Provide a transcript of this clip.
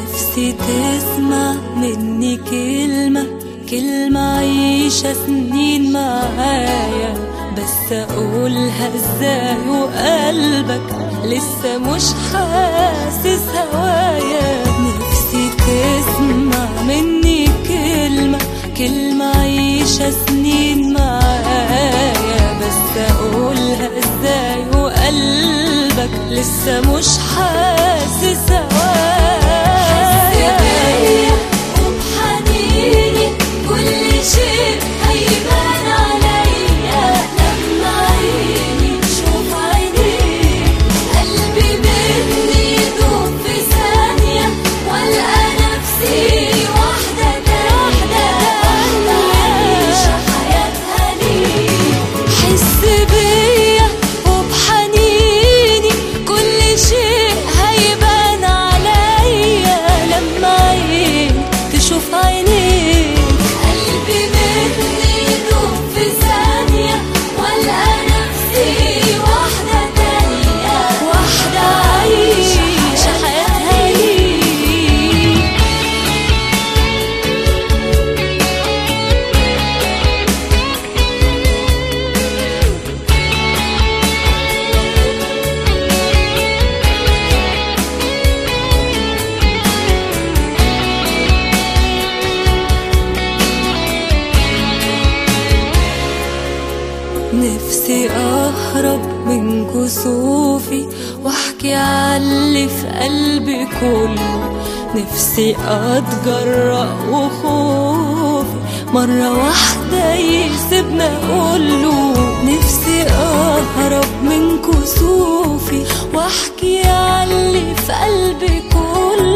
نفسي تسمع مني كلمة كلمة عيشة سنين معايا بس أقولها ازاي وقلبك لسه مش حاسس هوايا نفسي تسمع مني كلمة كلمة عيشة سنين معايا بس أقولها ازاي وقلبك لسه مش حاسس هوايا وبحنيني كل شيء هيبان عليا لما عيني تشوف عينيك قلبي مني يدوب في ثانية والقى نفسي واحدة تانية واحدة عايشة حياتها ليك حس بيا وبحنيني كل شيء هيبان عليا لما عيني تشوف عينيك قلبي مني يدوب في ثانية والقى نفسي واحدة تانية واحدة عايشة حياتها ليك نفسي اهرب من كسوفي واحكي عاللي في قلبي كله نفسي اتجرأ وخوفي مرة واحدة يسيبنا اقوله نفسي اهرب من كسوفي واحكي عاللي في قلبي كله